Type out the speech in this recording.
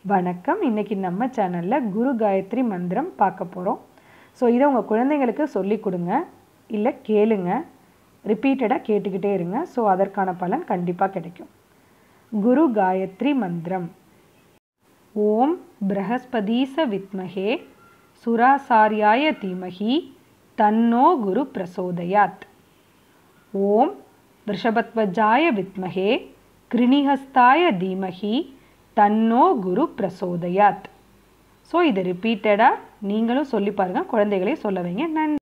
வணக்கம் இன்னைக்கு நம்ம சேனலில் குரு காயத்ரி மந்திரம் பார்க்க போகிறோம் ஸோ இதை உங்கள் குழந்தைங்களுக்கு சொல்லி கொடுங்க இல்லை கேளுங்க ரிப்பீட்டடாக கேட்டுக்கிட்டே இருங்க ஸோ அதற்கான பலன் கண்டிப்பாக கிடைக்கும் குரு காயத்ரி மந்திரம் ஓம் பிரகஸ்பதீச வித்மகே சுராசாரியாய தீமகி தன்னோ குரு பிரசோதயாத் ஓம் விஷபத்வஜாய வித்மகே கிருணிஹஸ்தாய தீமகி தன்னோ குரு பிரசோதயாத் ஸோ இது ரிப்பீட்டடாக நீங்களும் சொல்லி பாருங்கள் குழந்தைகளையும் சொல்ல வைங்க நன்றி